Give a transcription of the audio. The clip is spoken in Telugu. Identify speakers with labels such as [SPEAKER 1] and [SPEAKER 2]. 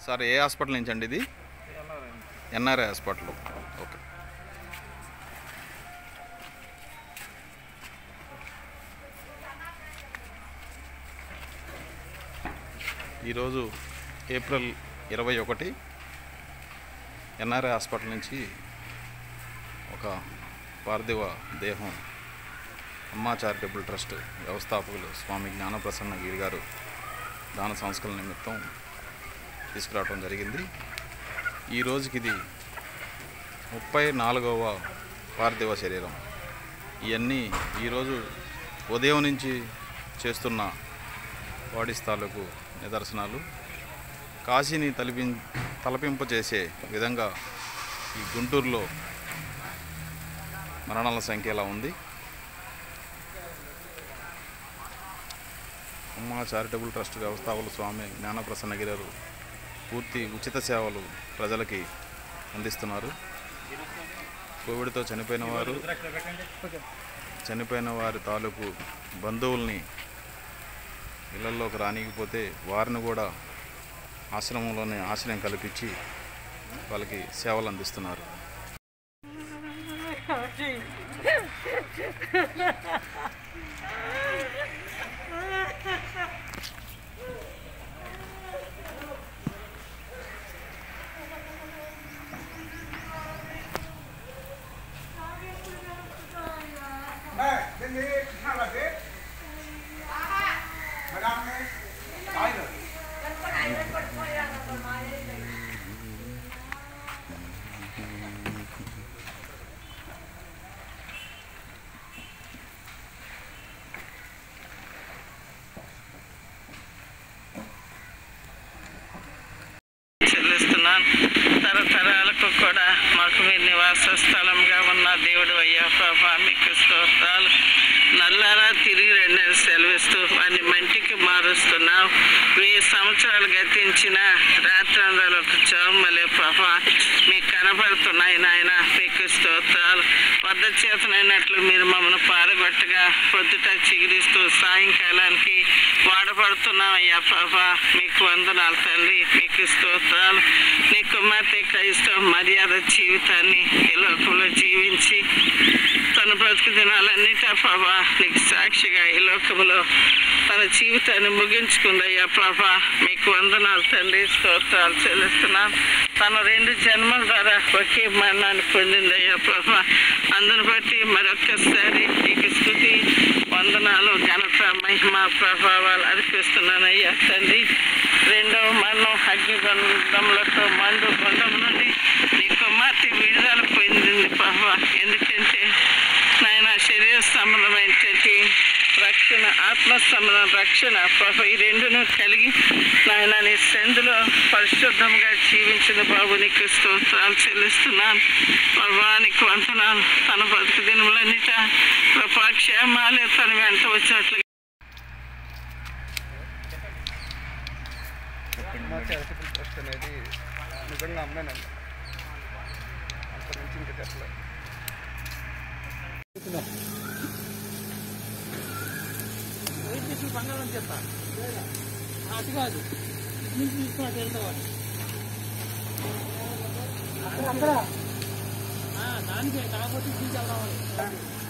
[SPEAKER 1] సార్ ఏ హాస్పిటల్ నుంచి అండి ఇది ఎన్ఆర్ఐ హాస్పిటల్ ఓకే ఈరోజు ఏప్రిల్ ఇరవై ఒకటి ఎన్ఆర్ఐ హాస్పిటల్ నుంచి ఒక పార్థివ దేహం అమ్మా చారిటబుల్ ట్రస్ట్ వ్యవస్థాపకులు స్వామి జ్ఞానప్రసన్న గిరి గారు దాన సంస్కరణ నిమిత్తం తీసుకురావడం జరిగింది ఈ రోజుకి ఇది ముప్పై నాలుగవ పార్థివ శరీరం ఇవన్నీ ఈరోజు ఉదయం నుంచి చేస్తున్న బాడీస్ తాలూకు నిదర్శనాలు కాశీని తలిపి తలపింపచేసే విధంగా ఈ గుంటూరులో మరణాల సంఖ్య ఎలా ఉంది అమ్మ చారిటబుల్ ట్రస్ట్ వ్యవస్థాపకులు స్వామి జ్ఞానప్రసన్న గిరారు పూర్తి ఉచిత సేవలు ప్రజలకి అందిస్తున్నారు కోవిడ్తో చనిపోయిన వారు చనిపోయిన వారి తాలూకు బంధువుల్ని ఇళ్లలోకి రానికపోతే వారిని కూడా ఆశ్రమంలోనే ఆశ్రయం కల్పించి వాళ్ళకి సేవలు అందిస్తున్నారు
[SPEAKER 2] చెల్లిస్తున్నాను తరతరాలకు కూడా మాకు మీ నివాస స్థలంగా ఉన్న దేవుడు అయ్యా పాపా మీకు స్తోత్రాలు నల్లారా తిరిగి రెండని సెలవిస్తూ వారిని మంటికి మారుస్తున్నావు వెయ్యి సంవత్సరాలు గతించిన రాత్రందరూ ఒక చౌమలే పాప మీకు కనపడుతున్నాయి నాయన మీకు స్తోత్రాలు వద్ద చేతనైనట్లు మీరు మమ్మల్ని పారగొట్టగా పొద్దుట చిగిరిస్తూ సాయంకాలానికి వాడపడుతున్నాం అయ్యా పాప మీకు వందనాలు తల్లి మీకు స్తోత్రాలు నీ కుమార్తె క్రైస్తవ మర్యాద జీవితాన్ని ఈ లోకంలో జీవించి తన బ్రతుకు దినాలన్నిటా ప్రభా నీకు సాక్షిగా ఈ లోకంలో తన జీవితాన్ని ముగించుకుందయ్యా ప్రభా మీకు వందనాలు తండ్రి స్తోత్రాలు చెల్లిస్తున్నాను తన రెండు జన్మల ద్వారా ఒకే మరణాన్ని పొందిందయ్యా ప్రభా అందును బట్టి మరొక్కసారి నీకు స్థుతి వందనాలు ఘనత మహిమ ప్రభావాలు అర్పిస్తున్నానయ్యా తండ్రి రెండవ మరణం అగ్నిగంధములతో మండు గుండం నుండి నీ కుమార్తె విడుదల పొందింది ప్రభా ఎందుకంటే నాయన శరీర సంబంధమైనటువంటి రక్షణ ఆత్మ సంబంధం రక్షణ ప్రభు ఈ రెండును కలిగి నాయన నీ సందులో పరిశుద్ధంగా జీవించిన బాబు నీకు స్తోత్రాలు చెల్లిస్తున్నాను ప్రభా నీకు వంతనాలు తన బతుకు దినములన్నిట కృపాక్షేమాలే తన వెంట వచ్చినట్లు
[SPEAKER 3] మా చారిటబుల్ ట్రస్ట్ అనేది నిజంగా అమ్మానండి అంత నుంచి ఇంకా చెప్పలేదు
[SPEAKER 4] బంగారం చెప్తా అటు కాదు నుంచి తీసుకున్నట్టు వెళ్తావాడు దానికే కాకపోతే తీసుకెళ్దామని